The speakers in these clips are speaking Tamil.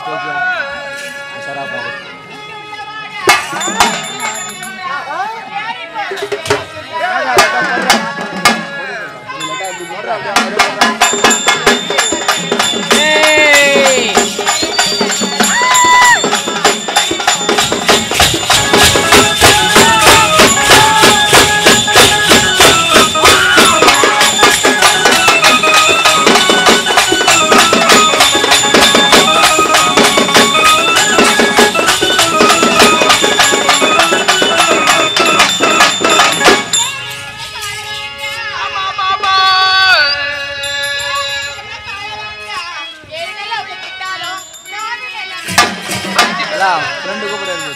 ஃப்ரெண்டு கூப்பிடுறது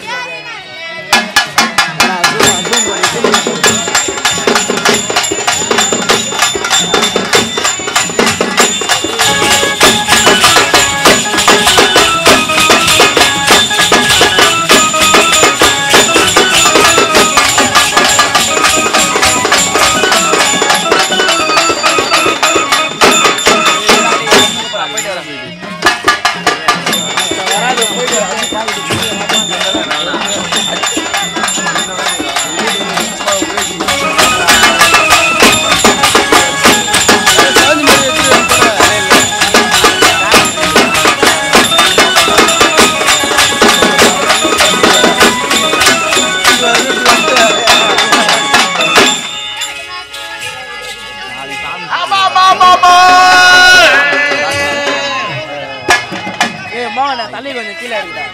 ஏய் மோகன தள்ளி கொஞ்சம் கீழே இருக்குடா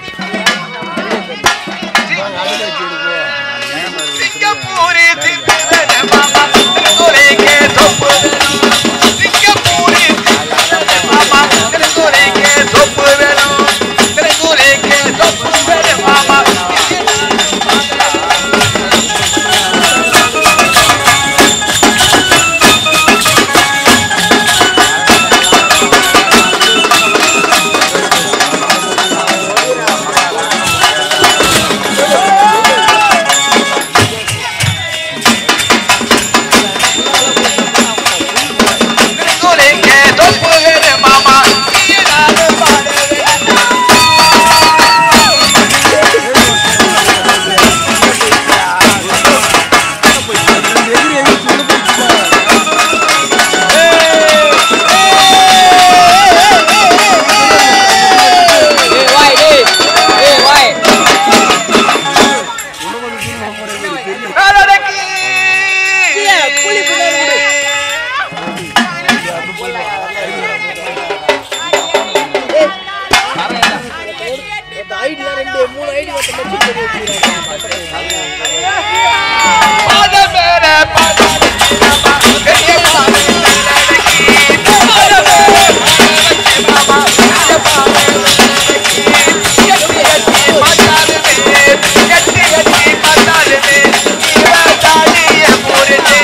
சிங்கப்பூரி திப்பிலன மாமா திருக்குறைக்கே சொப்பு சிங்கப்பூரி திப்பிலன மாமா திருக்குறைக்கே சொப்பு வேணும் திருக்குறைக்கே சொப்பு வேணும் மாமா திருக்குறைக்கே சொப்பு வேணும் மாமா ஈராடு பாட வேணும் ஏய் வாய் டேய் ஏய் வாய் காலடக்கி புலி பின்னாடி விடு. பாத மேல பாத மாமா பெரிய பாத காலடக்கி பாத மேல மாமா பெரிய பாத காலடக்கி எட்டி எட்டி மாட்டாலுமே எட்டி எட்டி மாட்டாலுமே இவதாடிய முருகே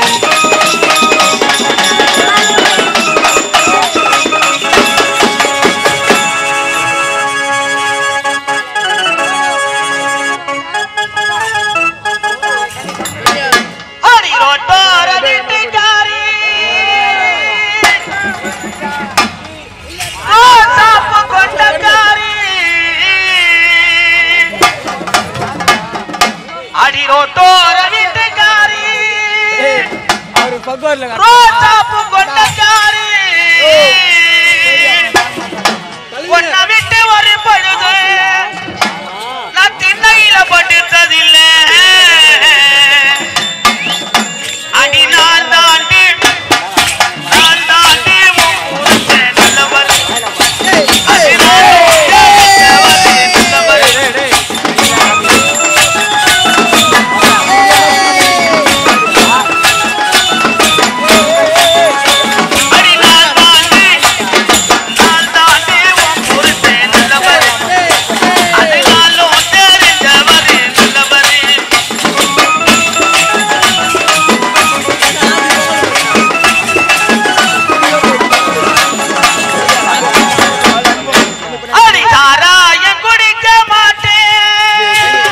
ஹரிரோட்டோர வீட்டுக்காரி ரோசாப்பு கொண்டக்காரி அடிரோட்டோர வீட்டுக்காரி அவரு பக்கம்ல ரோசாப்பு கொண்டக்காரி பொண்ணை விட்டு ஒரு பொழுது நான் திண்ணையில படுத்ததில்லை அடி நான் தாண்டி நான் தாண்டி உன் புருஷன் நல்லவர். அடி நான் தாண்டி நல்லவர். அடி நான் தாண்டி நான் தாண்டி உன் புருஷன் நல்லவர். அது நாளும் தெரிஞ்சவர் நல்லவர். அடி சாராயம் குடிக்க மாட்டேன்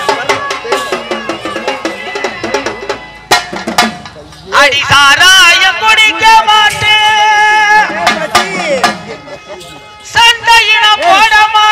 அடி சாராயம் குடிக்க மாட்டேன் சண்டையிட போட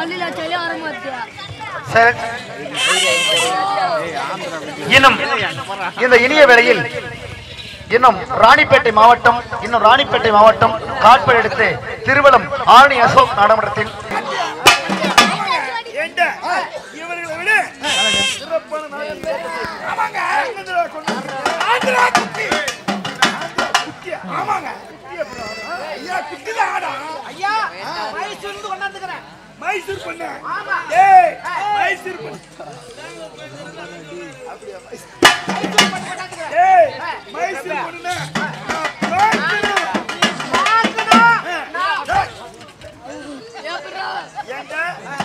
பள்ளியில சொல்லி ஆரம்பிச்சியா சரி. இன்னும் இந்த இனிய வேளையில் இன்னும் ராணிப்பேட்டை மாவட்டம் இன்னும் ராணிப்பேட்டை மாவட்டம் காட்பல் எடுத்து திருவலம் ஆணி அசோக் நாடமன்றத்தில் ஏண்டா இவர்களை விட சிறப்பான நாயகன் ஆமாங்க ஆந்திரா கொண்டு ஆந்திரா குட்டி ஆந்திரா குட்டியா? ஆமாங்க குட்டியா bro? ஐயா குட்டிதான் ஆடா ஐயா மைசூர் கொண்டாந்துக்கிறேன் மைசூர் பண்ண ஆமா ஏய் மைசூர் பண்ண அப்படியா மைசூர் ஏய் மைசூர் பண்ண ஏண்டா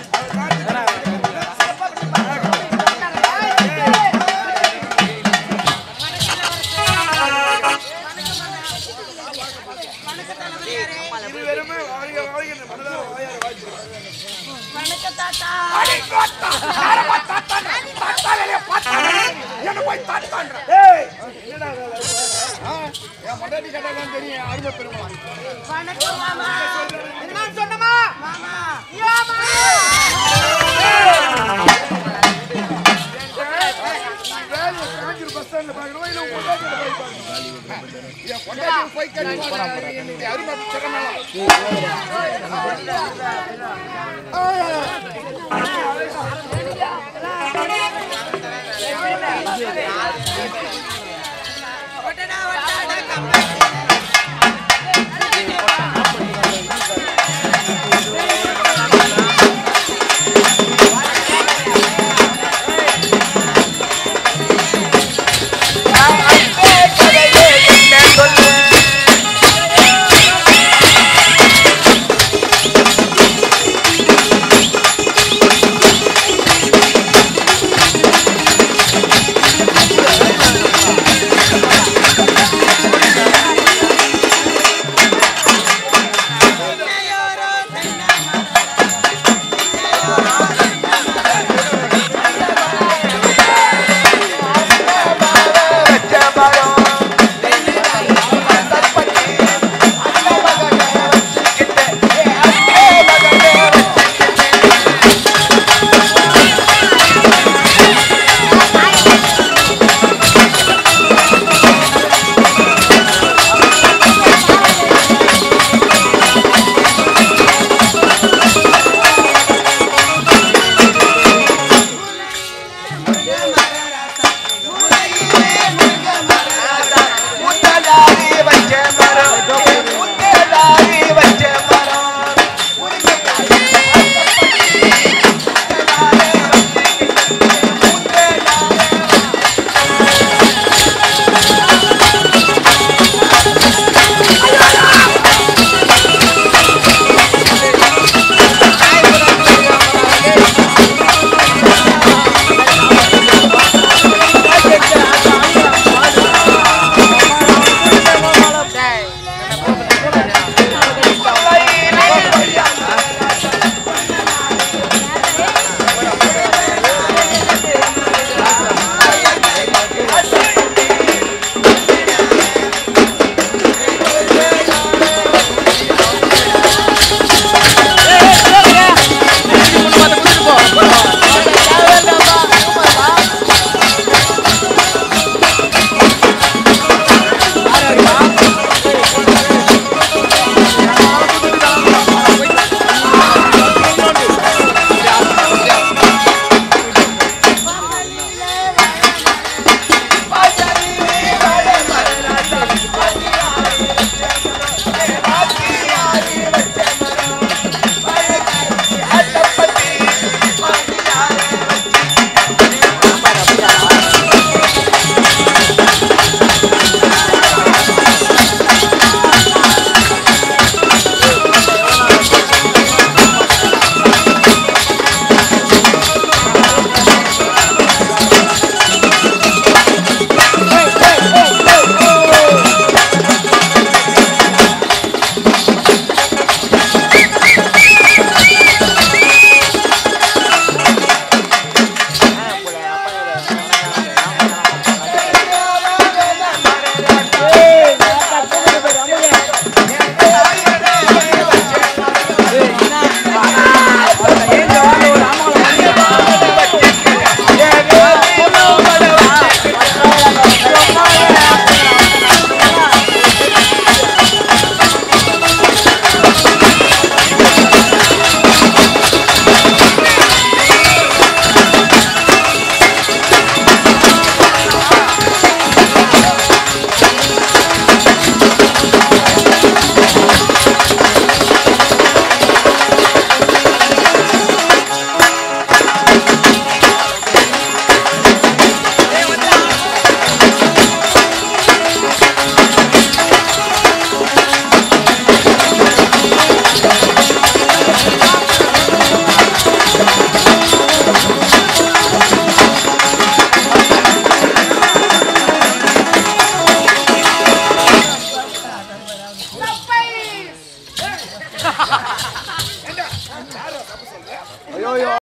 இருவருமே வாழ்க வாழ்க என்று மனதார வாயார வாழ்த்துகிறோம். வணக்கம் தாத்தா ஏய், என்னடா வேலை? ஆ, என் பொண்டாட்டி கேட்டாதான் தெரியும், அருமை பெருமை. வணக்கம் மாமா என்ன சொன்னமா? மாமா வேலையை காஞ்சிரு bus stand ல பார்க்கணுமா, இல்ல உன் பொண்டாட்டியோட போய் பார்க்கணுமா? என் பொண்டாட்டியை போய் கட்டுமா, என்னுடைய அருமை திறமைலாம். ஆ ஏண்டா, யாரோ தப்பு சொல்ற?